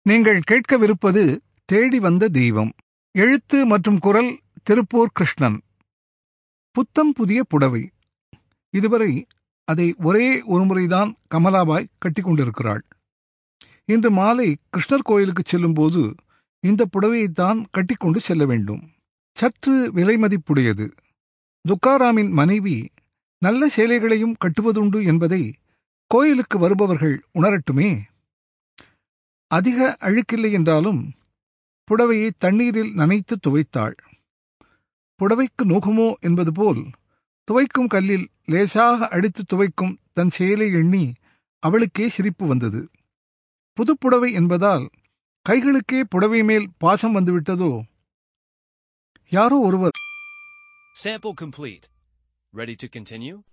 நீங்கள் கேட்கவிருப்பது தேடி வந்த தெய்வம் எழுத்து மற்றும் குரல் திருப்பூர் கிருஷ்ணன் புத்தம் புதிய புடவை இதுவரை அதை ஒரே ஒருமுறைதான் கமலாபாய் கட்டிக்கொண்டிருக்கிறாள் இன்று மாலை கிருஷ்ணர் கோயிலுக்கு செல்லும்போது இந்த புடவையைத்தான் கட்டிக்கொண்டு செல்ல வேண்டும் சற்று விலைமதிப்புடையது துக்காராமின் மனைவி நல்ல சேலைகளையும் கட்டுவதுண்டு என்பதை கோயிலுக்கு வருபவர்கள் உணரட்டுமே அதிக அழுக்கில்லை என்றாலும் புடவையை தண்ணீரில் நனைத்து துவைத்தாள் புடவைக்கு நோகுமோ என்பது போல் துவைக்கும் கல்லில் லேசாக அடித்து துவைக்கும் தன் செயலை எண்ணி அவளுக்கே சிரிப்பு வந்தது புதுப்புடவை என்பதால் கைகளுக்கே புடவை மேல் பாசம் வந்துவிட்டதோ யாரோ ஒருவர் Sample complete. Ready to continue?